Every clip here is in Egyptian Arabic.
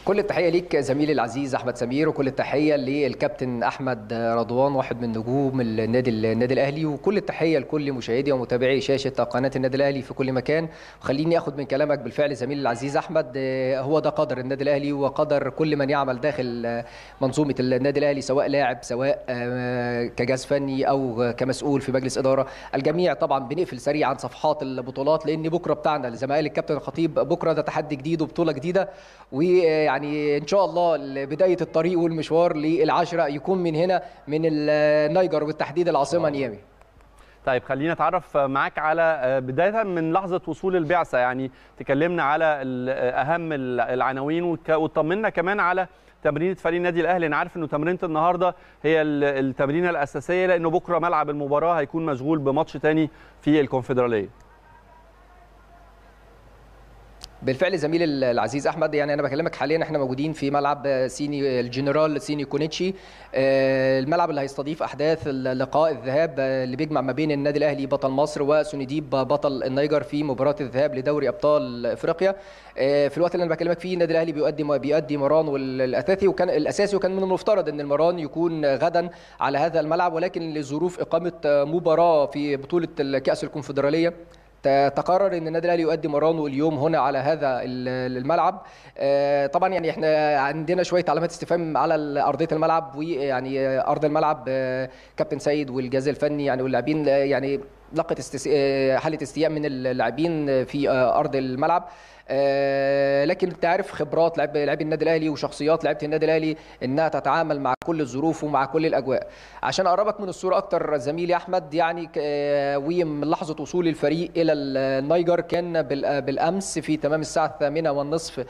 كل التحيه ليك زميلي العزيز احمد سمير وكل التحيه للكابتن احمد رضوان واحد من نجوم النادي النادي الاهلي وكل التحيه لكل مشاهدي ومتابعي شاشه قناه النادي الاهلي في كل مكان وخليني اخد من كلامك بالفعل زميلي العزيز احمد هو ده قدر النادي الاهلي وقدر كل من يعمل داخل منظومه النادي الاهلي سواء لاعب سواء كجهاز فني او كمسؤول في مجلس اداره الجميع طبعا بنقفل سريعا صفحات البطولات لان بكره بتاعنا زي ما قال الكابتن الخطيب بكره ده تحدي جديد وبطوله جديده ويعني ان شاء الله بدايه الطريق والمشوار للعشره يكون من هنا من النيجر وبالتحديد العاصمه نيامي طيب خلينا نتعرف معاك على بدايه من لحظه وصول البعثه يعني تكلمنا على اهم العناوين وتطمنا كمان على تمرينه فريق النادي الاهلي انا عارف انه تمرينه النهارده هي التمرينه الاساسيه لانه بكره ملعب المباراه هيكون مشغول بماتش تاني في الكونفدراليه بالفعل زميلي العزيز احمد يعني انا بكلمك حاليا احنا موجودين في ملعب سيني الجنرال سيني كونيتشي الملعب اللي هيستضيف احداث لقاء الذهاب اللي بيجمع ما بين النادي الاهلي بطل مصر وسونديب بطل النيجر في مباراه الذهاب لدوري ابطال افريقيا في الوقت اللي انا بكلمك فيه النادي الاهلي بيؤدي بيؤدي مران والاساسي وكان الاساسي وكان من المفترض ان المران يكون غدا على هذا الملعب ولكن لظروف اقامه مباراه في بطوله كاس الكونفدراليه تقرر ان النادي الاهلي يؤدي مرانه اليوم هنا على هذا الملعب طبعا يعني احنا عندنا شويه علامات استفهام على ارضيه الملعب ويعني ارض الملعب كابتن سيد والجهاز الفني يعني واللاعبين يعني لقت استس... حاله استياء من اللاعبين في ارض الملعب آه لكن انت عارف خبرات لعب لاعبي النادي الاهلي وشخصيات لعيبه النادي الاهلي انها تتعامل مع كل الظروف ومع كل الاجواء عشان اقربك من الصوره اكتر زميلي احمد يعني آه ومن لحظه وصول الفريق الى النيجر كان بالامس في تمام الساعه الثامنة والنصف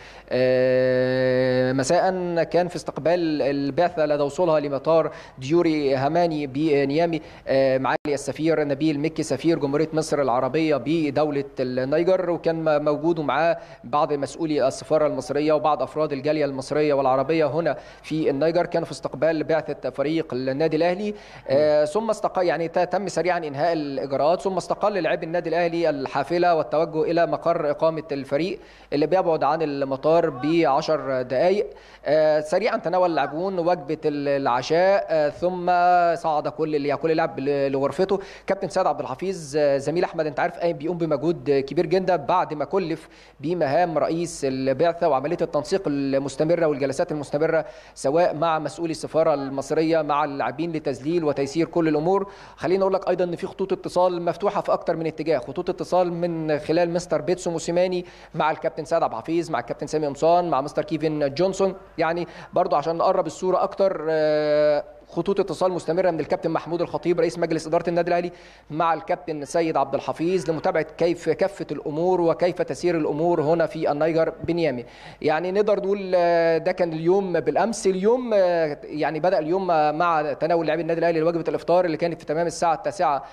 آه مساء كان في استقبال البعثه لدى وصولها لمطار ديوري هاماني بنيامي معالي السفير نبيل مكي سفير جمهوريه مصر العربيه بدوله النيجر وكان موجود ومعاه بعض مسؤولي السفاره المصريه وبعض افراد الجاليه المصريه والعربيه هنا في النيجر كانوا في استقبال بعثه فريق النادي الاهلي آه ثم استقل يعني تم سريعا انهاء الاجراءات ثم استقل لاعبي النادي الاهلي الحافله والتوجه الى مقر اقامه الفريق اللي بيبعد عن المطار ب 10 دقائق آه سريعا تناول اللاعبون وجبه العشاء آه ثم صعد كل كل لاعب لغرفته كابتن سيد عبد الحفيظ زميل احمد انت عارف قايم بيقوم بمجهود كبير جدا بعد ما كلف بمهام رئيس البعثه وعمليه التنسيق المستمره والجلسات المستمره سواء مع مسؤولي السفاره المصريه مع اللاعبين لتذليل وتيسير كل الامور خليني اقول لك ايضا ان في خطوط اتصال مفتوحه في اكثر من اتجاه خطوط اتصال من خلال مستر بيتسو موسيماني مع الكابتن سعد عبد الحفيظ مع الكابتن سامي قمصان مع مستر كيفن جونسون يعني برضو عشان نقرب الصوره اكتر خطوط اتصال مستمره من الكابتن محمود الخطيب رئيس مجلس اداره النادي الاهلي مع الكابتن سيد عبد الحفيظ لمتابعه كيف كافه الامور وكيف تسير الامور هنا في النيجر بنيامي يعني نقدر نقول ده كان اليوم بالامس اليوم يعني بدا اليوم مع تناول لاعبي النادي الاهلي لوجبه الافطار اللي كانت في تمام الساعه التاسعة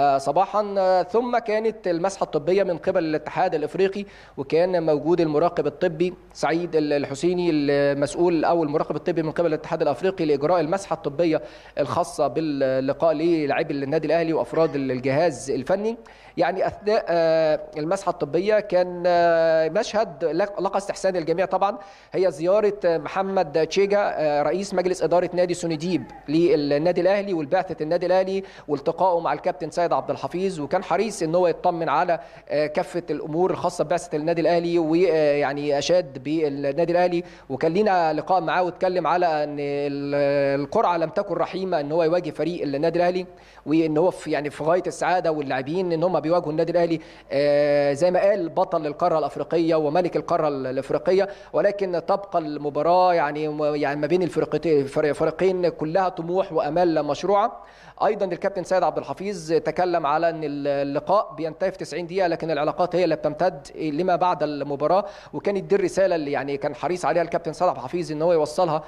صباحا ثم كانت المسحه الطبيه من قبل الاتحاد الافريقي وكان موجود المراقب الطبي سعيد الحسيني المسؤول او المراقب الطبي من قبل الاتحاد الافريقي لاجراء المسحه الطبيه الخاصه باللقاء للاعبي النادي الاهلي وافراد الجهاز الفني يعني اثناء المسحه الطبيه كان مشهد لقى استحسان الجميع طبعا هي زياره محمد تشيجا رئيس مجلس اداره نادي سونديب للنادي الاهلي والبعثه النادي الاهلي والتقائه مع الكابتن سيد عبد الحفيظ وكان حريص ان هو يطمن على كافه الامور الخاصه ببعثه النادي الاهلي ويعني اشاد بالنادي الاهلي وكان لنا لقاء معاه واتكلم على ان القرعه لم تكن رحيمه ان هو يواجه فريق النادي الاهلي وان هو في يعني في غايه السعاده واللاعبين ان هم بيواجهوا النادي الاهلي آه زي ما قال بطل القاره الافريقيه وملك القاره الافريقيه ولكن تبقى المباراه يعني يعني ما بين الفريقين كلها طموح وامال مشروعه ايضا الكابتن سيد عبد الحفيظ تكلم على ان اللقاء بينتهي في 90 دقيقه لكن العلاقات هي اللي بتمتد لما بعد المباراه وكانت دي الرساله اللي يعني كان حريص عليها الكابتن سيد عبد الحفيظ ان هو يوصلها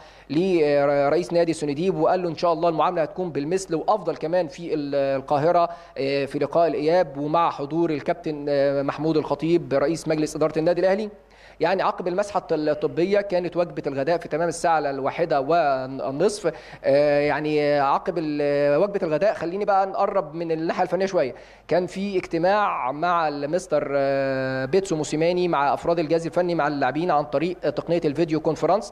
لرئيس نادي سونديب وقال له ان شاء الله المعامله هتكون بالمثل وافضل كمان في القاهره في لقاء الاياب ومع حضور الكابتن محمود الخطيب رئيس مجلس اداره النادي الاهلي يعني عقب المسحه الطبيه كانت وجبه الغداء في تمام الساعه الواحده والنصف يعني عقب وجبه الغداء خليني بقى نقرب من الناحيه الفنيه شويه كان في اجتماع مع المستر بيتسو موسيماني مع افراد الجهاز الفني مع اللاعبين عن طريق تقنيه الفيديو كونفرنس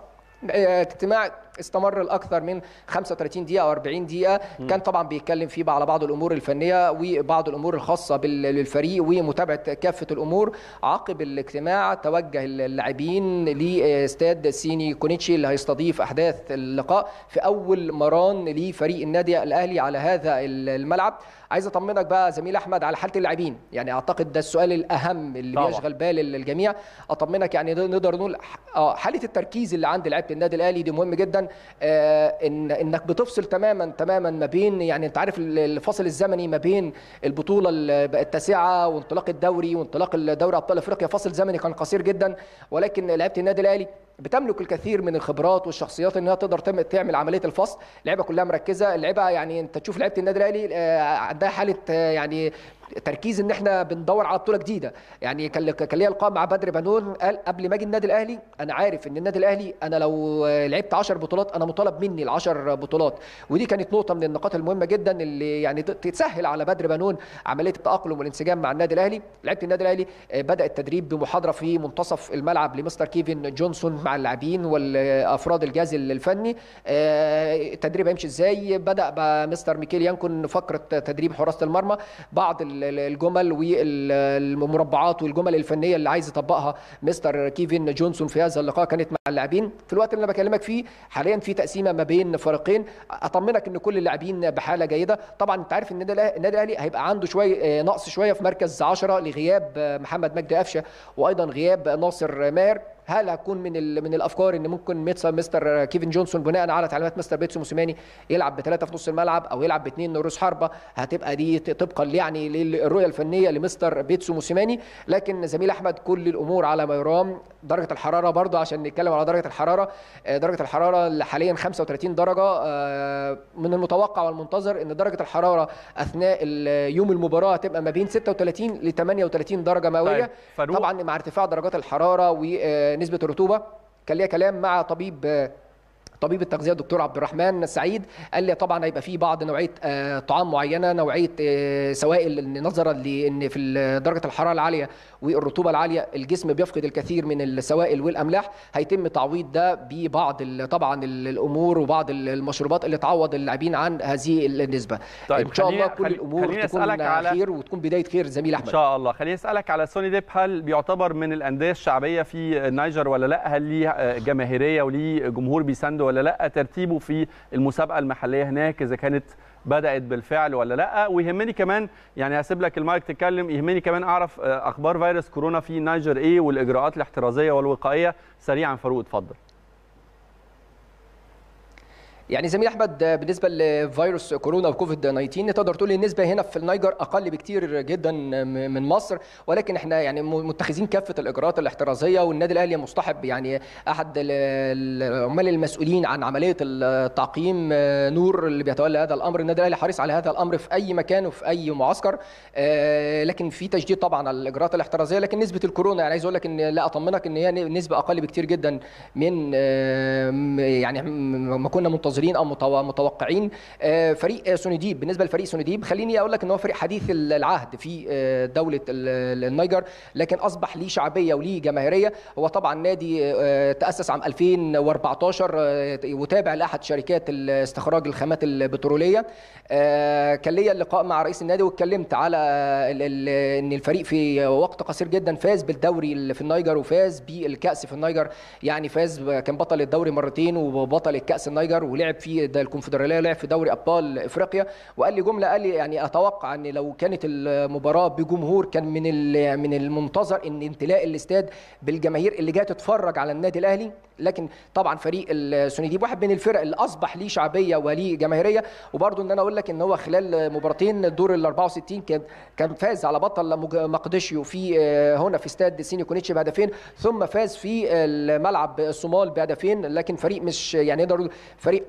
اجتماع استمر لاكثر من 35 دقيقه او 40 دقيقه م. كان طبعا بيتكلم فيه على بعض الامور الفنيه وبعض الامور الخاصه بالفريق ومتابعه كافه الامور عقب الاجتماع توجه اللاعبين لاستاد سيني كونيتشي اللي هيستضيف احداث اللقاء في اول مران لفريق النادي الاهلي على هذا الملعب عايز اطمنك بقى زميل احمد على حاله اللاعبين يعني اعتقد ده السؤال الاهم اللي طبعا. بيشغل بال الجميع اطمنك يعني نقدر نقول حاله التركيز اللي عند لعيبه النادي الاهلي دي مهم جدا آه ان انك بتفصل تماما تماما ما بين يعني انت عارف الفاصل الزمني ما بين البطوله التاسعه وانطلاق الدوري وانطلاق الدوري ابطال افريقيا فاصل زمني كان قصير جدا ولكن لعيبه النادي الاهلي بتملك الكثير من الخبرات والشخصيات انها تقدر تعمل عمليه الفصل اللعيبه كلها مركزه اللعيبه يعني انت تشوف لعيبه النادي الاهلي عندها حاله يعني تركيز ان احنا بندور على بطوله جديده يعني كان كان ليا لقاء مع بدر بنون قال قبل ما اجي النادي الاهلي انا عارف ان النادي الاهلي انا لو لعبت 10 بطولات انا مطالب مني ال 10 بطولات ودي كانت نقطه من النقاط المهمه جدا اللي يعني تسهل على بدر بنون عمليه التاقلم والانسجام مع النادي الاهلي لعيبه النادي الاهلي بدا التدريب بمحاضره في منتصف الملعب لمستر كيفن جونسون مع اللاعبين والافراد الجهاز الفني التدريب هيمشي ازاي بدا مستر ميكيل يانكون فقره تدريب حراسه المرمى بعض الجمل والمربعات والجمل الفنيه اللي عايز يطبقها مستر كيفن جونسون في هذا اللقاء كانت مع اللاعبين في الوقت اللي انا بكلمك فيه حاليا في تقسيمه ما بين فريقين اطمنك ان كل اللاعبين بحاله جيده طبعا انت عارف ان النادي الاهلي هيبقى عنده شويه نقص شويه في مركز 10 لغياب محمد مجدي قفشه وايضا غياب ناصر ماهر هل هتكون من من الافكار ان ممكن مستر كيفن جونسون بناء على تعليمات مستر بيتسو موسيماني يلعب بثلاثه في نص الملعب او يلعب باثنين رؤوس حربه هتبقى دي طبقا يعني للرؤيه الفنيه لمستر بيتسو موسيماني لكن زميل احمد كل الامور على ما يرام درجه الحراره برضه عشان نتكلم على درجه الحراره درجه الحراره حاليا 35 درجه من المتوقع والمنتظر ان درجه الحراره اثناء يوم المباراه هتبقى ما بين 36 ل 38 درجه مئويه طيب. طبعا مع ارتفاع درجات الحراره و نسبه الرطوبه كان ليا كلام مع طبيب طبيب التغذيه الدكتور عبد الرحمن سعيد قال لي طبعا هيبقى في بعض نوعيه طعام معينه نوعيه سوائل نظرا لان في درجه الحراره العاليه والرطوبه العاليه الجسم بيفقد الكثير من السوائل والاملاح هيتم تعويض ده ببعض طبعا الامور وبعض المشروبات اللي تعوض اللاعبين عن هذه النسبه طيب ان شاء الله كل الامور تكون على... خير وتكون بدايه خير زميل احمد ان شاء الله خليني اسالك على سوني ديب هل بيعتبر من الانديه الشعبيه في النيجر ولا لا هل ليه جماهيريه وليه جمهور بيسانده ولا لا ترتيبه في المسابقه المحليه هناك اذا كانت بدات بالفعل ولا لا ويهمني كمان يعني هسيب لك المايك تتكلم يهمني كمان اعرف اخبار فيروس كورونا في النيجر ايه والاجراءات الاحترازيه والوقائيه سريعا فاروق اتفضل يعني زميل احمد بالنسبه لفيروس كورونا وكوفيد 19 تقدر تقول النسبه هنا في النيجر اقل بكتير جدا من مصر ولكن احنا يعني متخذين كافه الاجراءات الاحترازيه والنادي الاهلي مصطحب يعني احد العمال المسؤولين عن عمليه التعقيم نور اللي بيتولى هذا الامر النادي الاهلي حريص على هذا الامر في اي مكان وفي اي معسكر لكن في تشديد طبعا على الاجراءات الاحترازيه لكن نسبه الكورونا يعني عايز اقول لك ان لا اطمنك ان هي نسبه اقل بكتير جدا من يعني ما كنا منتظرين منتظرين او متوقعين فريق سونيديب بالنسبه لفريق سونيديب خليني اقول لك ان هو فريق حديث العهد في دوله النيجر لكن اصبح ليه شعبيه وليه جماهيريه هو طبعا نادي تاسس عام 2014 وتابع لاحد شركات استخراج الخامات البتروليه كان ليا اللقاء مع رئيس النادي واتكلمت على ان الفريق في وقت قصير جدا فاز بالدوري في النيجر وفاز بالكاس في النيجر يعني فاز كان بطل الدوري مرتين وبطل الكاس النيجر ولعب في ده الكونفدراليه لعب في دوري ابطال افريقيا وقال لي جمله قال لي يعني اتوقع ان لو كانت المباراه بجمهور كان من من المنتظر ان امتلاء الاستاد بالجماهير اللي جايه تتفرج على النادي الاهلي لكن طبعا فريق السونيديب واحد من الفرق اللي اصبح ليه شعبيه وليه جماهيريه وبرده ان انا اقول لك ان هو خلال مباراتين الدور ال 64 كان كان فاز على بطل مقدشيو في هنا في استاد سيني كونيتشي بهدفين ثم فاز في الملعب الصومال بهدفين لكن فريق مش يعني نقدر فريق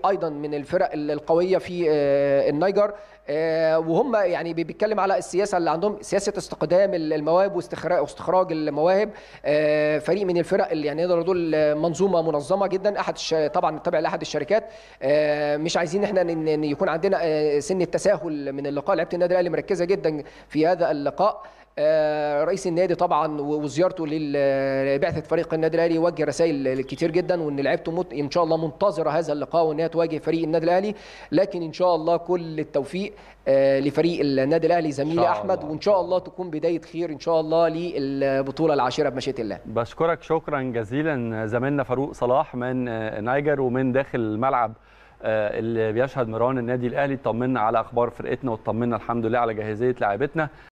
ايضا من الفرق القويه في النيجر وهم يعني بيتكلم على السياسه اللي عندهم سياسه استقدام المواهب واستخراج المواهب فريق من الفرق اللي يعني نقدر نقول منظومه منظمه جدا احد طبعا تابع لاحد الشركات مش عايزين احنا ان يكون عندنا سن التساهل من اللقاء لعيبه النادي الاهلي مركزه جدا في هذا اللقاء رئيس النادي طبعا وزيارته لبعثه فريق النادي الاهلي يوجه رسائل كتير جدا وان لعيبته ان شاء الله منتظره هذا اللقاء وان هي تواجه فريق النادي الاهلي لكن ان شاء الله كل التوفيق لفريق النادي الاهلي زميلي احمد وان شاء الله تكون بدايه خير ان شاء الله للبطوله العاشره بمشيئه الله بشكرك شكرا جزيلا زميلنا فاروق صلاح من نايجر ومن داخل الملعب اللي بيشهد مران النادي الاهلي طمنا على اخبار فرقتنا وطمنا الحمد لله على جاهزيه لاعبتنا